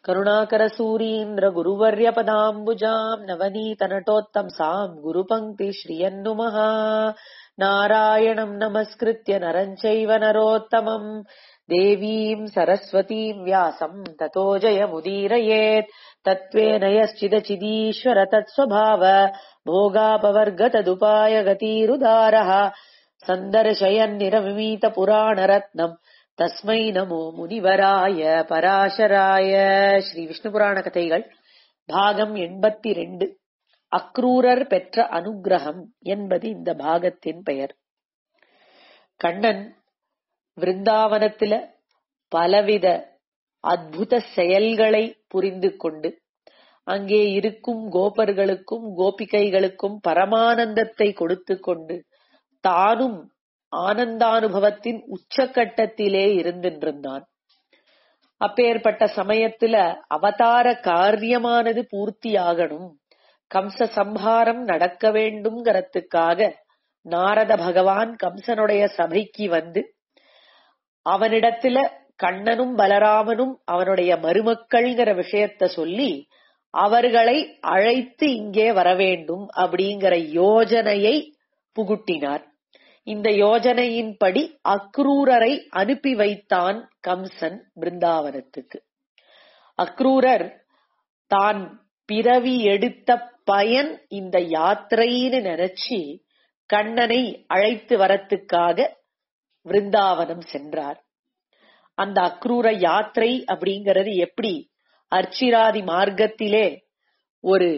करुणाकरसूरीन्द्रगुरुवर्यपदाम्बुजाम् नवनीतनटोत्तंसाम् गुरुपङ्क्तिश्रियन्नुमः नारायणम् नमस्कृत्य नरम् चैव नरोत्तमम् देवीम् सरस्वतीम् व्यासम् ततो जयमुदीरयेत् तत्त्वेन यश्चिदचिदीश्वर तत्स्वभाव भोगापवर्गतदुपाय गतिरुदारः सन्दर्शयन्निरमिमीतपुराणरत्नम् தஸ்மை நமோ முனிவராய பராசராய ஸ்ரீ விஷ்ணு புராண கதைகள் பாகம் எண்பத்தி ரெண்டு அக்ரூரர் பெற்ற அனுகிரகம் என்பது இந்த பாகத்தின் பெயர் கண்ணன் விருந்தாவனத்தில பலவித அத்புத செயல்களை புரிந்து கொண்டு அங்கே இருக்கும் கோபர்களுக்கும் கோபிகைகளுக்கும் பரமானந்தத்தை கொடுத்து கொண்டு தானும் ஆனந்தானுபவத்தின் உச்சக்கட்டத்திலே இருந்திருந்தான் அப்பேற்பட்ட சமயத்துல அவதார காரியமானது பூர்த்தியாகணும் கம்ச சம்ஹாரம் நடக்க வேண்டும்ங்கிறதுக்காக நாரத பகவான் கம்சனுடைய சபைக்கு வந்து அவனிடத்துல கண்ணனும் பலராமனும் அவனுடைய மருமக்கள்ங்கிற விஷயத்த சொல்லி அவர்களை அழைத்து இங்கே வர வேண்டும் அப்படிங்கிற யோஜனையை புகுட்டினார் இந்த யோஜனையின்படி அக்ரூரரை அனுப்பி வைத்தான் கம்சன் பிருந்தாவனத்துக்கு அக்ரூரர் தான் பிறவி எடுத்த பயன் இந்த யாத்திரைன்னு நினைச்சு கண்ணனை அழைத்து வரத்துக்காக விருந்தாவனம் சென்றார் அந்த அக்ரூர யாத்திரை அப்படிங்கிறது எப்படி அர்ச்சிராதி மார்க்கத்திலே ஒரு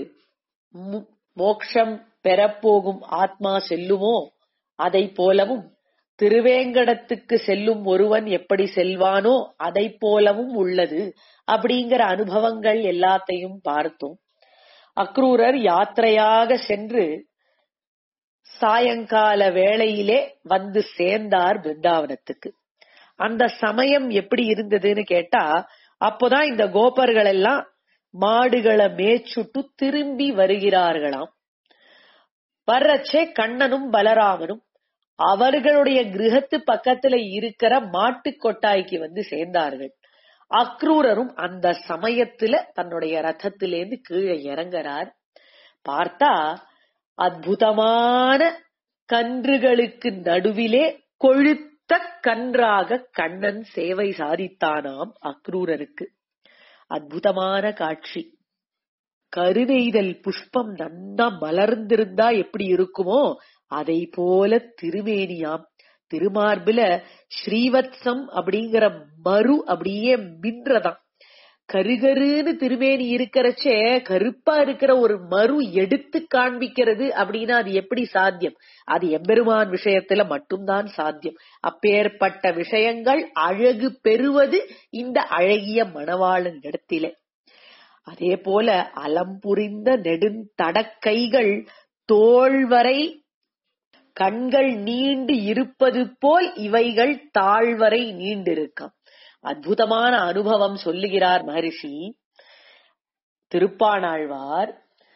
மோக்ஷம் பெறப்போகும் ஆத்மா செல்லுமோ அதை போலவும் திருவேங்கடத்துக்கு செல்லும் ஒருவன் எப்படி செல்வானோ அதை போலவும் உள்ளது அப்படிங்கிற அனுபவங்கள் எல்லாத்தையும் பார்த்தோம் அக்ரூரர் யாத்திரையாக சென்று சாயங்கால வேளையிலே வந்து சேர்ந்தார் பிருந்தாவனத்துக்கு அந்த சமயம் எப்படி இருந்ததுன்னு கேட்டா அப்போதான் இந்த கோபர்கள் எல்லாம் மாடுகளை மேச்சுட்டு திரும்பி வருகிறார்களாம் வர்றச்சே கண்ணனும் பலராமனும் அவர்களுடைய கிரகத்து பக்கத்துல இருக்கிற மாட்டு கொட்டாய்க்கு வந்து சேர்ந்தார்கள் அக்ரூரரும் அந்த சமயத்துல தன்னுடைய ரதத்திலேருந்து கீழே இறங்குறார் பார்த்தா அற்புதமான கன்றுகளுக்கு நடுவிலே கொழுத்த கன்றாக கண்ணன் சேவை சாதித்தானாம் அக்ரூரருக்கு அற்புதமான காட்சி கருவெய்தல் புஷ்பம் நன்னா மலர்ந்திருந்தா எப்படி இருக்குமோ அதை போல திருமேனியாம் திருமார்பில ஸ்ரீவத்சம் அப்படிங்கிற மறு அப்படியே மின்றதாம் கருகருன்னு திருமேனி இருக்கிறச்சே கருப்பா இருக்கிற ஒரு மறு எடுத்து காண்பிக்கிறது அப்படின்னா அது எப்படி சாத்தியம் அது எம்பெருமான் விஷயத்துல மட்டும்தான் சாத்தியம் அப்பேற்பட்ட விஷயங்கள் அழகு பெறுவது இந்த அழகிய மணவாளன் இடத்திலே அதே போல அலம் புரிந்த நெடுந்தடக்கைகள் தோள்வரை கண்கள் நீண்டு இருப்பது போல் இவைகள் தாழ்வரை நீண்டிருக்கும் அற்புதமான அனுபவம் சொல்லுகிறார் மகரிஷி திருப்பானாழ்வார்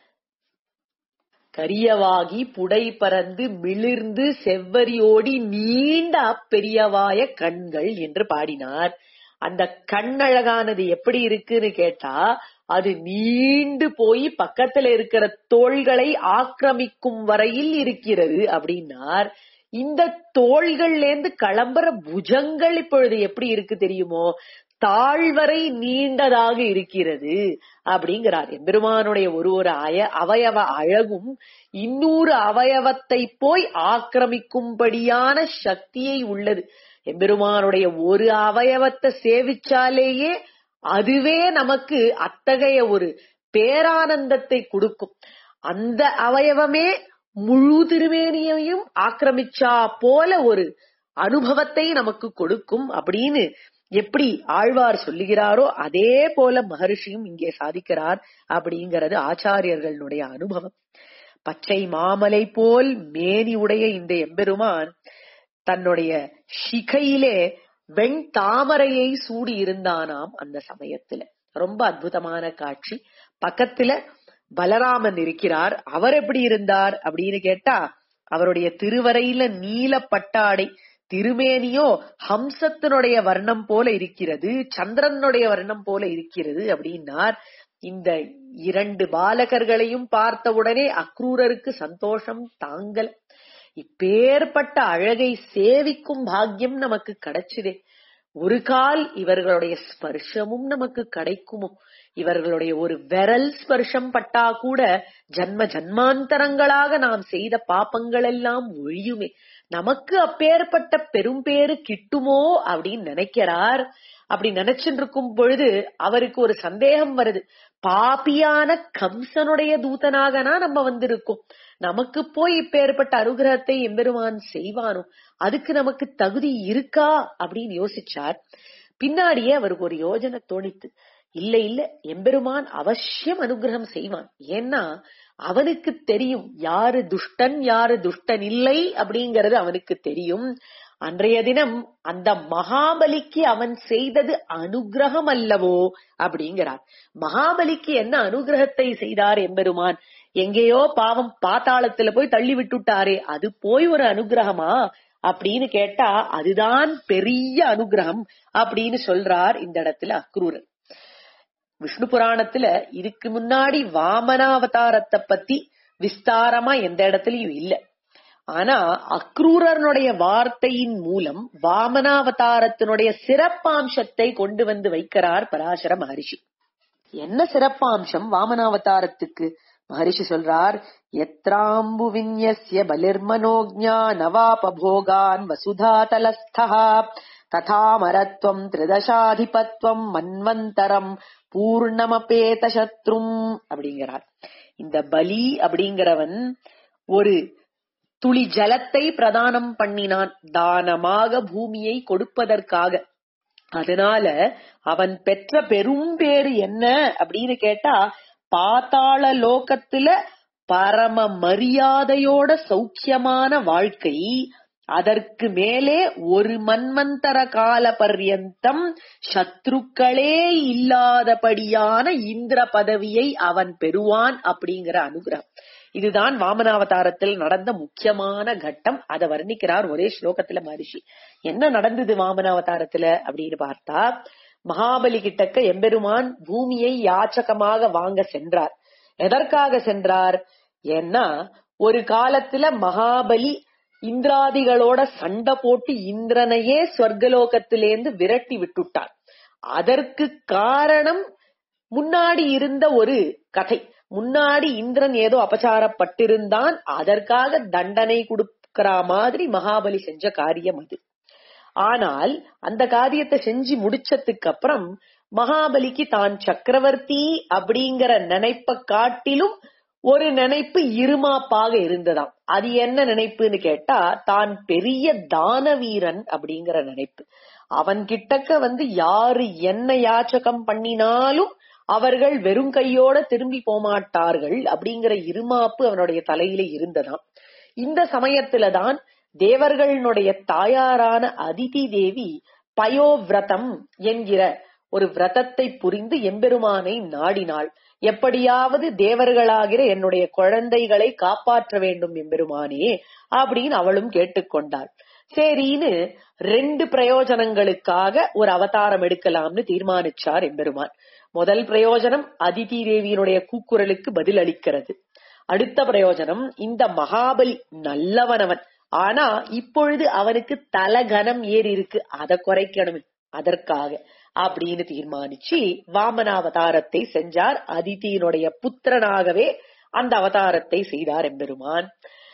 கரியவாகி புடை பறந்து மிளிர்ந்து செவ்வரியோடி நீண்ட அப்பெரியவாய கண்கள் என்று பாடினார் அந்த கண்ணழகானது எப்படி இருக்குன்னு கேட்டா அது நீண்டு போய் பக்கத்துல இருக்கிற தோள்களை ஆக்கிரமிக்கும் வரையில் இருக்கிறது அப்படின்னார் இந்த தோள்கள்ல இருந்து கிளம்புற புஜங்கள் இப்பொழுது எப்படி இருக்கு தெரியுமோ தாழ்வரை நீண்டதாக இருக்கிறது அப்படிங்கிறார் எம்பெருமானுடைய ஒரு ஒரு அய அவயவ அழகும் இன்னொரு அவயவத்தை போய் ஆக்கிரமிக்கும்படியான சக்தியை உள்ளது எம்பெருமானுடைய ஒரு அவயவத்தை சேவிச்சாலேயே அதுவே நமக்கு அத்தகைய ஒரு பேரானந்தத்தை கொடுக்கும் அந்த அவயவமே முழு திருமேனியையும் ஆக்கிரமிச்சா போல ஒரு அனுபவத்தை நமக்கு கொடுக்கும் அப்படின்னு எப்படி ஆழ்வார் சொல்லுகிறாரோ அதே போல மகர்ஷியும் இங்கே சாதிக்கிறார் அப்படிங்கிறது ஆச்சாரியர்களுடைய அனுபவம் பச்சை மாமலை போல் மேனி உடைய இந்த எம்பெருமான் தன்னுடைய சிகையிலே வெண் தாமரையை சூடி இருந்தானாம் அந்த சமயத்துல ரொம்ப அற்புதமான காட்சி பக்கத்துல பலராமன் இருக்கிறார் அவர் எப்படி இருந்தார் அப்படின்னு கேட்டா அவருடைய திருவரையில நீல பட்டாடை திருமேனியோ ஹம்சத்தினுடைய வர்ணம் போல இருக்கிறது சந்திரனுடைய வர்ணம் போல இருக்கிறது அப்படின்னார் இந்த இரண்டு பாலகர்களையும் பார்த்தவுடனே அக்ரூரருக்கு சந்தோஷம் தாங்கல இப்பேற்பட்ட அழகை சேவிக்கும் பாக்கியம் நமக்கு கிடைச்சுதே ஒரு கால் இவர்களுடைய ஸ்பர்ஷமும் நமக்கு கிடைக்குமோ இவர்களுடைய ஒரு விரல் ஸ்பர்ஷம் பட்டா கூட ஜன்ம ஜன்மாந்தரங்களாக நாம் செய்த பாப்பங்கள் எல்லாம் ஒழியுமே நமக்கு அப்பேற்பட்ட பெரும் பேரு கிட்டுமோ அப்படின்னு நினைக்கிறார் அப்படி நினைச்சுட்டு இருக்கும் பொழுது அவருக்கு ஒரு சந்தேகம் வருது பாப்பியான கம்சனுடைய தூதனாகனா நம்ம வந்திருக்கோம் நமக்கு போய் இப்பேற்பட்ட அனுகிரகத்தை எம்பெருமான் செய்வானோ அதுக்கு நமக்கு தகுதி இருக்கா அப்படின்னு யோசிச்சார் பின்னாடியே அவருக்கு ஒரு யோஜனை தோணித்து இல்ல இல்ல எம்பெருமான் அவசியம் அனுகிரகம் செய்வான் ஏன்னா அவனுக்கு தெரியும் யாரு துஷ்டன் யாரு துஷ்டன் இல்லை அப்படிங்கறது அவனுக்கு தெரியும் அன்றைய தினம் அந்த மகாபலிக்கு அவன் செய்தது அனுகிரகம் அல்லவோ அப்படிங்கிறார் மகாபலிக்கு என்ன அனுகிரகத்தை செய்தார் எம்பெருமான் எங்கேயோ பாவம் பாத்தாளத்துல போய் தள்ளி விட்டுட்டாரே அது போய் ஒரு அனுகிரகமா அப்படின்னு கேட்டா அதுதான் பெரிய அனுகிரகம் அப்படின்னு சொல்றார் இந்த இடத்துல அக்ரூரர் விஷ்ணு புராணத்துல இதுக்கு முன்னாடி வாமனாவதாரத்தை பத்தி விஸ்தாரமா எந்த இடத்துலயும் இல்ல ஆனா அக்ரூரனுடைய வார்த்தையின் மூலம் வாமனாவதாரத்தினுடைய சிறப்பாம்சத்தை கொண்டு வந்து வைக்கிறார் பராசர மகரிஷி என்ன சிறப்பாம்சம் வாமனாவதாரத்துக்கு மகரிஷி சொல்றார் எத்ராம்பு விநியஸ்ய பலிர்மனோஜா நவாபோகான் வசுதா தலஸ்தா ததாமரத்வம் திரிதசாதிபத்வம் மன்வந்தரம் பூர்ணமபேத சத்ரும் அப்படிங்கிறார் இந்த பலி அப்படிங்கிறவன் ஒரு துளி ஜலத்தை பிரதானம் பண்ணினான் தானமாக பூமியை கொடுப்பதற்காக அதனால அவன் பெற்ற பெரும் பேரு என்ன அப்படின்னு கேட்டா பாத்தாள லோகத்துல பரம மரியாதையோட சௌக்கியமான வாழ்க்கை அதற்கு மேலே ஒரு மன்வந்தர கால பர்யந்தம் சத்ருக்களே இல்லாதபடியான இந்திர பதவியை அவன் பெறுவான் அப்படிங்கிற அனுகிரகம் இதுதான் வாமனாவதாரத்தில் நடந்த முக்கியமான கட்டம் அதை வர்ணிக்கிறார் ஒரே ஸ்லோகத்துல மரிஷி என்ன நடந்தது வாமனாவதாரத்துல அப்படின்னு பார்த்தா மகாபலி கிட்டக்க எம்பெருமான் பூமியை யாச்சகமாக வாங்க சென்றார் எதற்காக சென்றார் ஏன்னா ஒரு காலத்துல மகாபலி இந்திராதிகளோட சண்டை போட்டு இந்திரனையே ஸ்வர்கலோகத்திலேந்து விரட்டி விட்டுட்டார் அதற்கு காரணம் முன்னாடி இருந்த ஒரு கதை முன்னாடி இந்திரன் ஏதோ அபச்சாரப்பட்டிருந்தான் அதற்காக தண்டனை கொடுக்கிற மாதிரி மகாபலி செஞ்ச காரியம் அது ஆனால் அந்த காரியத்தை செஞ்சு முடிச்சதுக்கு அப்புறம் மகாபலிக்கு தான் சக்கரவர்த்தி அப்படிங்கிற நினைப்ப காட்டிலும் ஒரு நினைப்பு இருமாப்பாக இருந்ததாம் அது என்ன நினைப்புன்னு கேட்டா தான் பெரிய தானவீரன் அப்படிங்கிற நினைப்பு அவன் கிட்டக்க வந்து யாரு என்ன யாச்சகம் பண்ணினாலும் அவர்கள் வெறும் கையோட திரும்பி போமாட்டார்கள் அப்படிங்கிற இருமாப்பு அவனுடைய தலையில இருந்ததாம் இந்த சமயத்துலதான் தேவர்களுடைய தாயாரான அதிதி தேவி பயோவிரதம் என்கிற ஒரு விரதத்தை புரிந்து எம்பெருமானை நாடினாள் எப்படியாவது தேவர்களாகிற என்னுடைய குழந்தைகளை காப்பாற்ற வேண்டும் எம்பெருமானே அப்படின்னு அவளும் கேட்டுக்கொண்டாள் சரின்னு ரெண்டு பிரயோஜனங்களுக்காக ஒரு அவதாரம் எடுக்கலாம்னு தீர்மானிச்சார் எம்பெருமான் முதல் பிரயோஜனம் அதிதி தேவியினுடைய கூக்குரலுக்கு பதில் அளிக்கிறது அடுத்த பிரயோஜனம் இந்த மகாபலி நல்லவனவன் ஆனா இப்பொழுது அவனுக்கு தலகனம் ஏறி இருக்கு அதை குறைக்கணுமே அதற்காக அப்படின்னு தீர்மானிச்சு வாமனாவதாரத்தை செஞ்சார் அதிதியினுடைய புத்திரனாகவே அந்த அவதாரத்தை செய்தார் எம்பெருமான்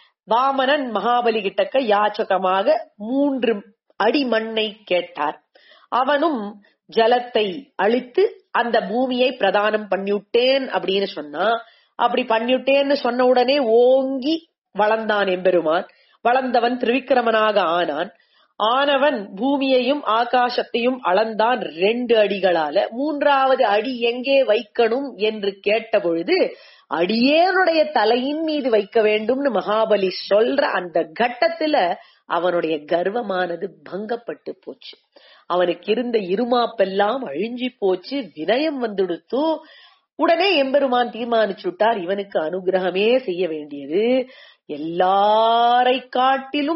வாமனன் மகாபலி கிட்டக்க யாச்சகமாக மூன்று அடி மண்ணை கேட்டார் அவனும் ஜலத்தை அழித்து அந்த பூமியை பிரதானம் பண்ணிவிட்டேன் அப்படின்னு சொன்னா அப்படி பண்ணிவிட்டேன்னு சொன்ன உடனே ஓங்கி வளர்ந்தான் எம்பெருமான் வளர்ந்தவன் திரிவிக்கிரமனாக ஆனான் ஆனவன் பூமியையும் ஆகாசத்தையும் அளந்தான் ரெண்டு அடிகளால மூன்றாவது அடி எங்கே வைக்கணும் என்று கேட்ட பொழுது அடியேனுடைய தலையின் மீது வைக்க வேண்டும்னு மகாபலி சொல்ற அந்த கட்டத்துல அவனுடைய கர்வமானது பங்கப்பட்டு போச்சு அவனுக்கு இருந்த இருமாப்பெல்லாம் அழிஞ்சி போச்சு வினயம் வந்துடுத்து உடனே எம்பெருமான் தீர்மானிச்சுட்டார் இவனுக்கு அனுகிரகமே செய்ய வேண்டியது எல்லாரை காட்டிலும்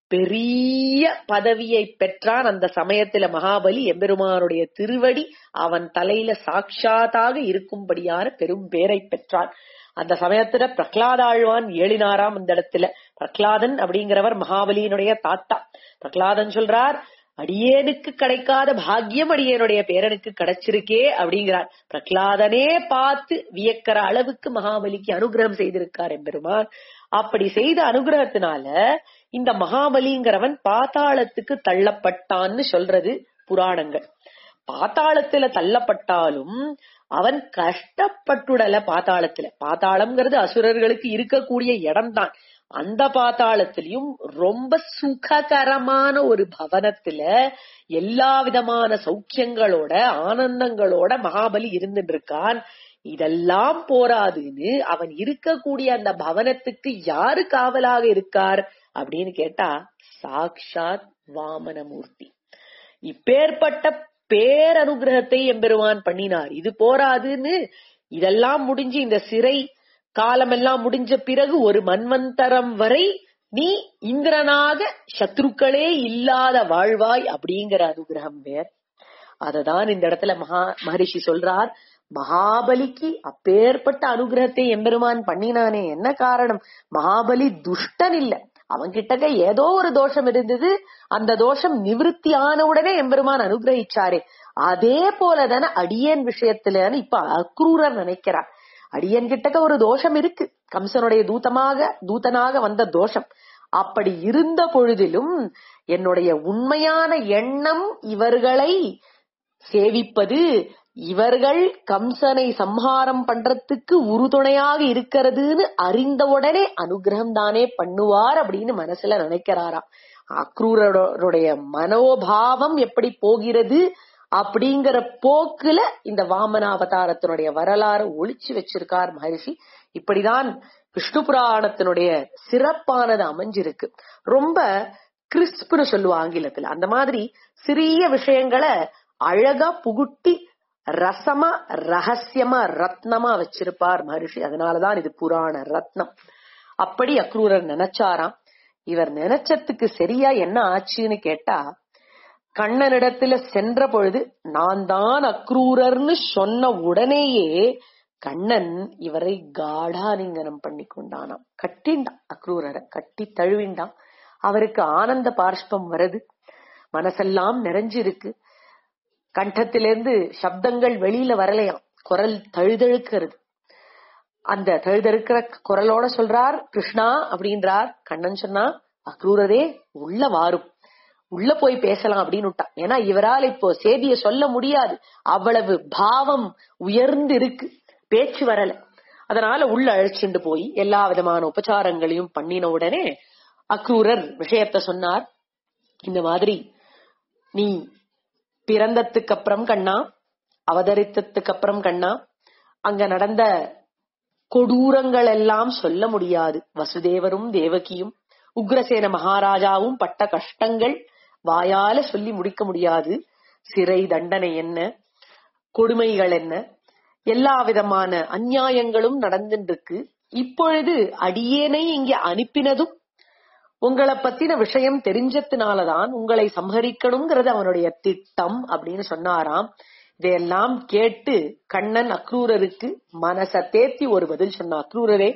பெரிய பதவியை பெற்றான் அந்த சமயத்துல மகாபலி எம்பெருமானுடைய திருவடி அவன் தலையில சாட்சாத்தாக இருக்கும்படியான பெரும் பேரை பெற்றான் அந்த சமயத்துல பிரகலாதாழ்வான் ஏழினாராம் அந்த இடத்துல பிரகலாதன் அப்படிங்கிறவர் மகாபலியினுடைய தாத்தா பிரகலாதன் சொல்றார் அடியேனுக்கு கிடைக்காத பாக்கியம் அடியேனுடைய பேரனுக்கு கிடைச்சிருக்கே அப்படிங்கிறார் பிரகலாதனே பார்த்து வியக்கிற அளவுக்கு மகாபலிக்கு அனுகிரகம் செய்திருக்கார் எம்பெருமான் அப்படி செய்த அனுகிரகத்தினால இந்த மகாபலிங்கிறவன் பாதாளத்துக்கு தள்ளப்பட்டான்னு சொல்றது புராணங்கள் பாதாளத்துல தள்ளப்பட்டாலும் அவன் கஷ்டப்பட்டுடல பாதாளத்துல பாதாளம்ங்கிறது அசுரர்களுக்கு இருக்கக்கூடிய இடம்தான் அந்த பாதாளத்திலையும் ரொம்ப சுககரமான ஒரு பவனத்துல எல்லா விதமான சௌக்கியங்களோட ஆனந்தங்களோட மகாபலி இருந்துட்டு இருக்கான் இதெல்லாம் போராதுன்னு அவன் இருக்கக்கூடிய அந்த பவனத்துக்கு யாரு காவலாக இருக்கார் அப்படின்னு கேட்டா சாக்ஷாத் வாமனமூர்த்தி இப்பேற்பட்ட பேரனுகிரகத்தை எம்பெருமான் பண்ணினார் இது போராதுன்னு இதெல்லாம் முடிஞ்சு இந்த சிறை காலமெல்லாம் முடிஞ்ச பிறகு ஒரு மன்வந்தரம் வரை நீ இந்திரனாக சத்ருக்களே இல்லாத வாழ்வாய் அப்படிங்கிற அனுகிரகம் வேர் அததான் இந்த இடத்துல மகா மகரிஷி சொல்றார் மகாபலிக்கு அப்பேற்பட்ட அனுகிரகத்தை எம்பெருமான் பண்ணினானே என்ன காரணம் மகாபலி துஷ்டன் இல்ல அவன் கிட்டக்க ஏதோ ஒரு தோஷம் இருந்தது அந்த தோஷம் நிவிருத்தி ஆன உடனே எம்பெருமான் அனுகிரகிச்சாரே அதே போலதானே அடியேன் விஷயத்துலன்னு இப்ப அக்ரூரர் நினைக்கிறார் அடியன் கிட்டக்க ஒரு தோஷம் இருக்கு கம்சனுடைய தூதமாக தூதனாக வந்த தோஷம் அப்படி இருந்த பொழுதிலும் என்னுடைய உண்மையான எண்ணம் இவர்களை சேவிப்பது இவர்கள் கம்சனை சம்ஹாரம் பண்றதுக்கு உறுதுணையாக இருக்கிறதுன்னு அறிந்த உடனே அனுகிரகம் தானே பண்ணுவார் அப்படின்னு மனசுல நினைக்கிறாராம் அக்ரூரருடைய மனோபாவம் எப்படி போகிறது அப்படிங்கிற போக்குல இந்த வாமன அவதாரத்தினுடைய வரலாறு ஒளிச்சு வச்சிருக்கார் மகரிஷி இப்படிதான் விஷ்ணு புராணத்தினுடைய சிறப்பானது அமைஞ்சிருக்கு ரொம்ப கிறிஸ்ப்னு சொல்லுவா ஆங்கிலத்துல அந்த மாதிரி சிறிய விஷயங்களை அழகா புகுட்டி ரசமா ரகசியமா ரத்னமா வச்சிருப்பார் மகரிஷி அதனாலதான் இது புராண ரத்னம் அப்படி அக்ரூரர் நினைச்சாராம் இவர் நினைச்சதுக்கு சரியா என்ன ஆச்சுன்னு கேட்டா கண்ணனிடத்துல சென்ற பொழுது நான் தான் அக்ரூரர்னு சொன்ன உடனேயே கண்ணன் இவரை காடாலிங்கனம் பண்ணி கொண்டானாம் கட்டிண்டான் அக்ரூரரை கட்டி தழுவிண்டான் அவருக்கு ஆனந்த பார்ஷ்பம் வருது மனசெல்லாம் நிறைஞ்சிருக்கு கண்டத்திலிருந்து சப்தங்கள் வெளியில வரலையாம் குரல் தழுதழுக்கிறது அந்த தழுதழுக்கிற குரலோட சொல்றார் கிருஷ்ணா அப்படின்றார் கண்ணன் சொன்னா அக்ரூரரே உள்ள வாரும் உள்ள போய் பேசலாம் அப்படின்னு விட்டான் ஏன்னா இவரால் இப்போ செய்திய சொல்ல முடியாது அவ்வளவு பாவம் உயர்ந்து இருக்கு பேச்சு வரல அதனால உள்ள அழைச்சிண்டு போய் எல்லா விதமான உபச்சாரங்களையும் பண்ணின உடனே அக்ரூரர் விஷயத்த சொன்னார் இந்த மாதிரி நீ பிறந்ததுக்கு அப்புறம் கண்ணா அவதரித்ததுக்கு அப்புறம் கண்ணா அங்க நடந்த கொடூரங்கள் எல்லாம் சொல்ல முடியாது வசுதேவரும் தேவகியும் உக்ரசேன மகாராஜாவும் பட்ட கஷ்டங்கள் வாயால சொல்லி முடிக்க முடியாது சிறை தண்டனை என்ன கொடுமைகள் என்ன எல்லா விதமான அந்நியாயங்களும் நடந்துருக்கு இப்பொழுது அடியேனை இங்கே அனுப்பினதும் உங்களை பத்தின விஷயம் தெரிஞ்சதுனாலதான் உங்களை சம்ஹரிக்கணுங்கிறது அவனுடைய திட்டம் அப்படின்னு சொன்னாராம் இதையெல்லாம் கேட்டு கண்ணன் அக்ரூரருக்கு மனச தேத்தி ஒரு பதில் சொன்ன அக்ரூரரே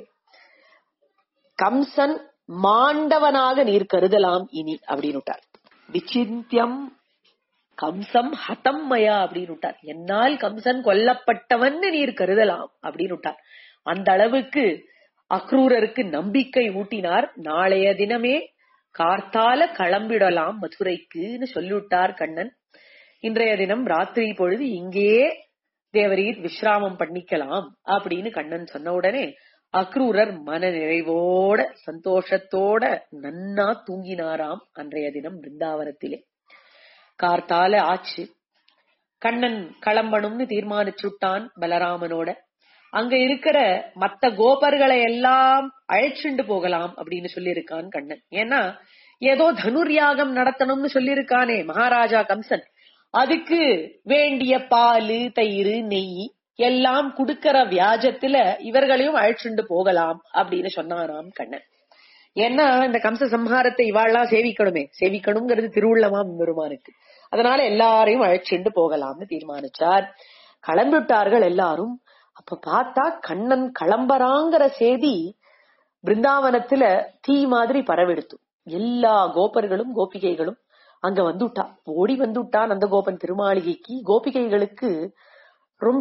கம்சன் மாண்டவனாக நீர் கருதலாம் இனி அப்படின்னு விசிந்தியம் கம்சம் ஹதம் மயா அப்படின்னு என்னால் கம்சன் கொல்லப்பட்டவன் நீர் கருதலாம் அப்படின்னு அந்த அளவுக்கு அக்ரூரருக்கு நம்பிக்கை ஊட்டினார் நாளைய தினமே கார்த்தால கிளம்பிடலாம் மதுரைக்குன்னு சொல்லிவிட்டார் கண்ணன் இன்றைய தினம் ராத்திரி பொழுது இங்கேயே தேவரீர் விஸ்ராமம் பண்ணிக்கலாம் அப்படின்னு கண்ணன் சொன்ன உடனே அக்ரூரர் மன நிறைவோட சந்தோஷத்தோட நன்னா தூங்கினாராம் அன்றைய தினம் பிருந்தாவனத்திலே கார்த்தால ஆச்சு கண்ணன் கிளம்பணும்னு தீர்மானிச்சுட்டான் பலராமனோட அங்க இருக்கிற மத்த கோபர்களை எல்லாம் அழைச்சுண்டு போகலாம் அப்படின்னு சொல்லியிருக்கான் கண்ணன் ஏன்னா ஏதோ தனுர்யாகம் நடத்தணும்னு சொல்லியிருக்கானே மகாராஜா கம்சன் அதுக்கு வேண்டிய பாலு தயிர் நெய் எல்லாம் குடுக்கற வியாஜத்துல இவர்களையும் அழைச்சுண்டு போகலாம் அப்படின்னு சொன்னாராம் கண்ணன் ஏன்னா இந்த கம்ச சம்ஹாரத்தை இவாள்லாம் சேவிக்கணுமே சேவிக்கணுங்கிறது திருவுள்ளமாம் பெருமானுக்கு அதனால எல்லாரையும் அழைச்சிண்டு போகலாம்னு தீர்மானிச்சார் கிளம்பிட்டார்கள் எல்லாரும் அப்ப பார்த்தா கண்ணன் கிளம்பறாங்கிற செய்தி பிருந்தாவனத்துல தீ மாதிரி பரவெடுத்து எல்லா கோபர்களும் கோபிகைகளும் அங்க வந்துட்டா ஓடி வந்துட்டா நந்தகோபன் திருமாளிகைக்கு கோபிகைகளுக்கு ரொம்ப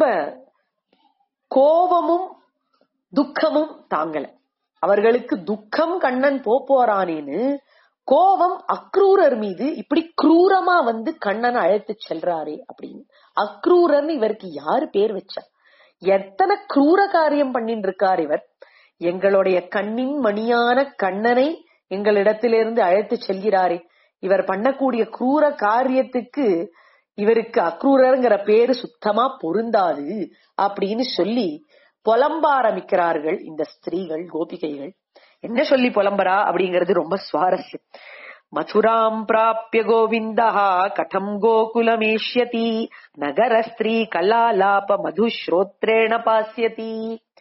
கோபமும் துக்கமும் தாங்கல அவர்களுக்கு துக்கம் கண்ணன் போ போறானேன்னு கோபம் அக்ரூரர் மீது இப்படி குரூரமா வந்து கண்ணனை அழைத்து செல்றாரே அப்படின்னு அக்ரூரர்னு இவருக்கு யாரு பேர் வச்சா எத்தனை குரூர காரியம் பண்ணிட்டு இருக்கார் இவர் எங்களுடைய கண்ணின் மணியான கண்ணனை எங்களிடத்திலிருந்து அழைத்து செல்கிறாரே இவர் பண்ணக்கூடிய குரூர காரியத்துக்கு இவருக்கு அக்ரூரர்ங்கிற பேரு சுத்தமா பொருந்தாது அப்படின்னு சொல்லி புலம்ப ஆரம்பிக்கிறார்கள் இந்த ஸ்திரீகள் கோபிகைகள் என்ன சொல்லி புலம்பரா அப்படிங்கிறது ரொம்ப சுவாரஸ்யம் மதுராம் பிராப்பிய கோவிந்தா கடம் கோகுலமேஷ்யதி நகர ஸ்திரீ கலாலாப மதுஸ்ரோத்ரேண பாஸ்யதி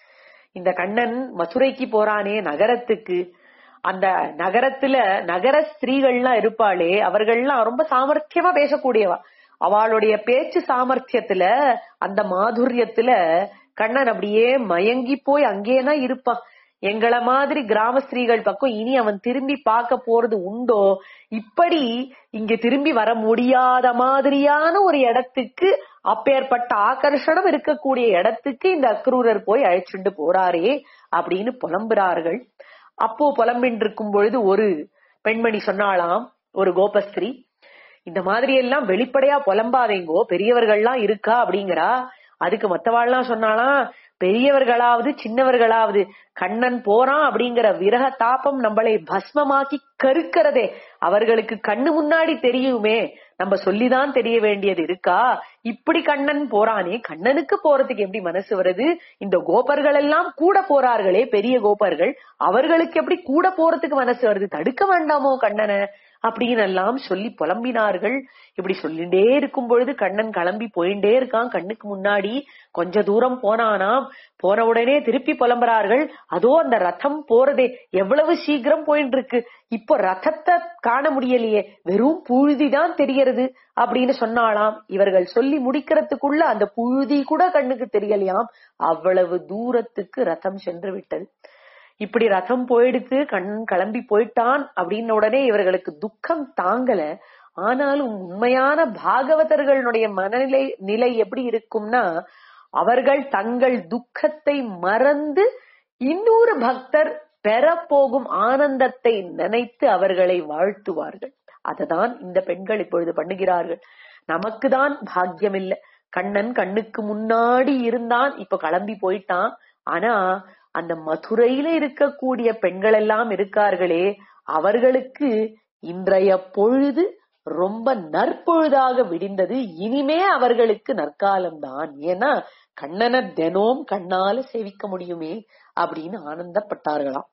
இந்த கண்ணன் மதுரைக்கு போறானே நகரத்துக்கு அந்த நகரத்துல நகர ஸ்திரீகள்லாம் இருப்பாளே அவர்கள்லாம் ரொம்ப சாமர்த்தியமா பேசக்கூடியவா அவளுடைய பேச்சு சாமர்த்தியத்துல அந்த மாதுரியத்துல கண்ணன் அப்படியே மயங்கி போய் அங்கேதான் இருப்பான் எங்களை மாதிரி கிராம ஸ்திரீகள் பக்கம் இனி அவன் திரும்பி பார்க்க போறது உண்டோ இப்படி இங்க திரும்பி வர முடியாத மாதிரியான ஒரு இடத்துக்கு அப்பேற்பட்ட ஆகர்ஷணம் இருக்கக்கூடிய இடத்துக்கு இந்த அக்ரூரர் போய் அழைச்சிட்டு போறாரே அப்படின்னு புலம்புறார்கள் அப்போ புலம்பின் இருக்கும் பொழுது ஒரு பெண்மணி சொன்னாலாம் ஒரு கோபஸ்திரீ இந்த மாதிரி எல்லாம் வெளிப்படையா புலம்பாதேங்கோ பெரியவர்கள்லாம் இருக்கா அப்படிங்கிறா அதுக்கு மத்தவாள்லாம் சொன்னாலாம் பெரியவர்களாவது சின்னவர்களாவது கண்ணன் போறான் அப்படிங்கிற விரக தாபம் நம்மளை பஸ்மமாக்கி கருக்கிறதே அவர்களுக்கு கண்ணு முன்னாடி தெரியுமே நம்ம சொல்லிதான் தெரிய வேண்டியது இருக்கா இப்படி கண்ணன் போறானே கண்ணனுக்கு போறதுக்கு எப்படி மனசு வருது இந்த கோபர்கள் எல்லாம் கூட போறார்களே பெரிய கோபர்கள் அவர்களுக்கு எப்படி கூட போறதுக்கு மனசு வருது தடுக்க வேண்டாமோ கண்ணனை அப்படின்னு எல்லாம் சொல்லி புலம்பினார்கள் இப்படி சொல்லிட்டே இருக்கும் பொழுது கண்ணன் கிளம்பி போயிட்டே இருக்கான் கண்ணுக்கு முன்னாடி கொஞ்ச தூரம் போனானாம் போன உடனே திருப்பி புலம்புறார்கள் அதோ அந்த ரதம் போறதே எவ்வளவு சீக்கிரம் போயிட்டு இருக்கு இப்போ ரதத்தை காண முடியலையே வெறும் புழுதிதான் தெரியறது அப்படின்னு சொன்னாலாம் இவர்கள் சொல்லி முடிக்கிறதுக்குள்ள அந்த புழுதி கூட கண்ணுக்கு தெரியலையாம் அவ்வளவு தூரத்துக்கு ரதம் சென்று விட்டது இப்படி ரதம் போயிடுத்து கண்ணன் கிளம்பி போயிட்டான் அப்படின்ன உடனே இவர்களுக்கு துக்கம் தாங்கல ஆனாலும் உண்மையான பாகவதர்களுடைய மனநிலை நிலை எப்படி இருக்கும்னா அவர்கள் தங்கள் துக்கத்தை மறந்து இன்னொரு பக்தர் பெறப்போகும் ஆனந்தத்தை நினைத்து அவர்களை வாழ்த்துவார்கள் அததான் இந்த பெண்கள் இப்பொழுது பண்ணுகிறார்கள் நமக்கு தான் பாக்கியம் இல்ல கண்ணன் கண்ணுக்கு முன்னாடி இருந்தான் இப்ப கிளம்பி போயிட்டான் ஆனா அந்த மதுரையில இருக்கக்கூடிய பெண்கள் எல்லாம் இருக்கார்களே அவர்களுக்கு இன்றைய பொழுது ரொம்ப நற்பொழுதாக விடிந்தது இனிமே அவர்களுக்கு நற்காலம்தான் ஏன்னா கண்ணனை தினமும் கண்ணால சேவிக்க முடியுமே அப்படின்னு ஆனந்தப்பட்டார்களாம்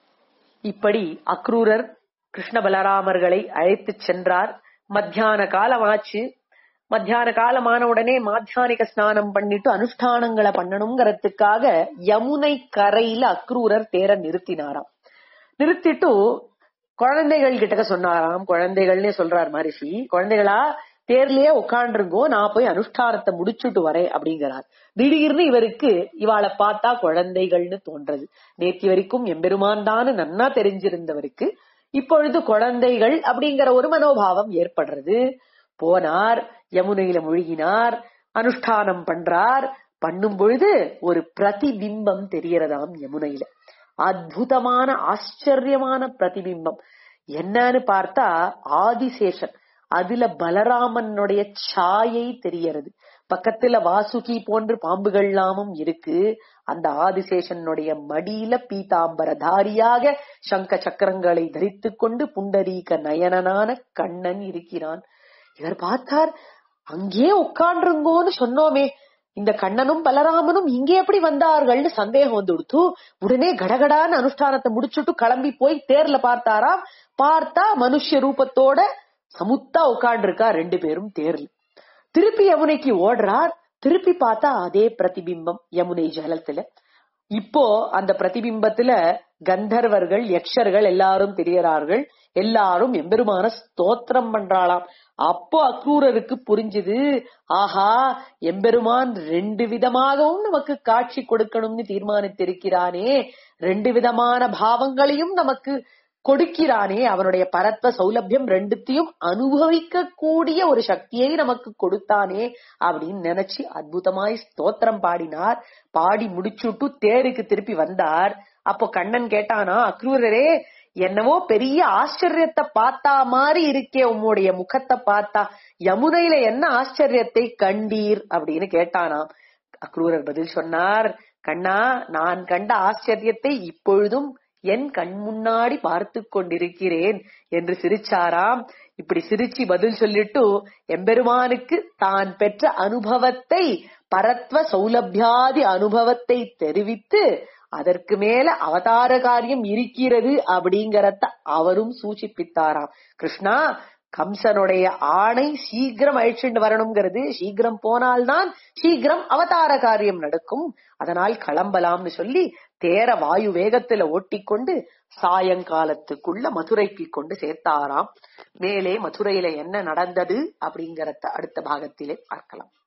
இப்படி அக்ரூரர் கிருஷ்ண பலராமர்களை அழைத்துச் சென்றார் மத்தியான காலமாச்சு மத்தியான காலமான உடனே மாத்தியானிக ஸ்நானம் பண்ணிட்டு அனுஷ்டானங்களை பண்ணணுங்கிறதுக்காக யமுனை கரையில அக்ரூரர் தேர நிறுத்தினாராம் நிறுத்திட்டு குழந்தைகள் கிட்ட சொன்னாராம் குழந்தைகள்னே சொல்றார் மரிஷி குழந்தைகளா தேர்லயே உட்காண்டிருங்கோ நான் போய் அனுஷ்டானத்தை முடிச்சுட்டு வரேன் அப்படிங்கிறார் திடீர்னு இவருக்கு இவாளை பார்த்தா குழந்தைகள்னு தோன்றது நேத்தி வரைக்கும் எம்பெருமான் தான் நன்னா தெரிஞ்சிருந்தவருக்கு இப்பொழுது குழந்தைகள் அப்படிங்கிற ஒரு மனோபாவம் ஏற்படுறது போனார் யமுனையில முழுகினார் அனுஷ்டானம் பண்றார் பண்ணும் பொழுது ஒரு பிரதிபிம்பம் தெரியறதாம் யமுனையில அற்புதமான ஆச்சரியமான பிரதிபிம்பம் என்னன்னு பார்த்தா ஆதிசேஷன் அதுல பலராமனுடைய சாயை தெரியறது பக்கத்துல வாசுகி போன்று பாம்புகள் எல்லாமும் இருக்கு அந்த ஆதிசேஷனுடைய மடியில பீதாம்பரதாரியாக சங்க சக்கரங்களை தரித்துக் கொண்டு புண்டரீக நயனனான கண்ணன் இருக்கிறான் இவர் பார்த்தார் அங்கே உட்காண்டிருங்கோன்னு சொன்னோமே இந்த கண்ணனும் பலராமனும் இங்கே எப்படி வந்தார்கள்னு சந்தேகம் வந்து கொடுத்து உடனே கடகடான்னு அனுஷ்டானத்தை முடிச்சுட்டு கிளம்பி போய் தேர்ல பார்த்தாராம் பார்த்தா மனுஷ ரூபத்தோட சமுத்தா உட்காண்டிருக்கா ரெண்டு பேரும் தேர்ல திருப்பி யமுனைக்கு ஓடுறார் திருப்பி பார்த்தா அதே பிரதிபிம்பம் யமுனை ஜலத்துல இப்போ அந்த பிரதிபிம்பத்துல கந்தர்வர்கள் யக்ஷர்கள் எல்லாரும் தெரியறார்கள் எல்லாரும் எம்பெருமான ஸ்தோத்திரம் பண்றாளாம் அப்போ அக்ரூரருக்கு புரிஞ்சுது ஆஹா எம்பெருமான் ரெண்டு விதமாகவும் நமக்கு காட்சி கொடுக்கணும்னு தீர்மானித்திருக்கிறானே ரெண்டு விதமான பாவங்களையும் நமக்கு கொடுக்கிறானே அவனுடைய பரத்வ சௌலபியம் ரெண்டுத்தையும் அனுபவிக்க கூடிய ஒரு சக்தியை நமக்கு கொடுத்தானே அப்படின்னு நினைச்சு அற்புதமாய் ஸ்தோத்திரம் பாடினார் பாடி முடிச்சுட்டு தேருக்கு திருப்பி வந்தார் அப்போ கண்ணன் கேட்டானா அக்ரூரரே என்னவோ பெரிய ஆச்சரியத்தை பார்த்தா மாதிரி இருக்கே உம்முடைய முகத்தை பார்த்தா யமுனையில என்ன ஆச்சரியத்தை கண்டீர் அப்படின்னு கேட்டானாம் அக்ரூரர் பதில் சொன்னார் கண்ணா நான் கண்ட ஆச்சரியத்தை இப்பொழுதும் என் கண் முன்னாடி பார்த்து கொண்டிருக்கிறேன் என்று சிரிச்சாராம் இப்படி சிரிச்சு பதில் சொல்லிட்டு எம்பெருமானுக்கு தான் பெற்ற அனுபவத்தை பரத்வ சௌலபியாதி அனுபவத்தை தெரிவித்து அதற்கு மேல அவதார காரியம் இருக்கிறது அப்படிங்கறத அவரும் சூச்சிப்பித்தாராம் கிருஷ்ணா கம்சனுடைய ஆணை சீக்கிரம் அழிச்சுட்டு வரணுங்கிறது சீக்கிரம் போனால்தான் சீக்கிரம் அவதார காரியம் நடக்கும் அதனால் கிளம்பலாம்னு சொல்லி தேர வாயு வேகத்துல ஓட்டிக்கொண்டு சாயங்காலத்துக்குள்ள மதுரைக்கு கொண்டு சேர்த்தாராம் மேலே மதுரையில என்ன நடந்தது அப்படிங்கறத அடுத்த பாகத்திலே பார்க்கலாம்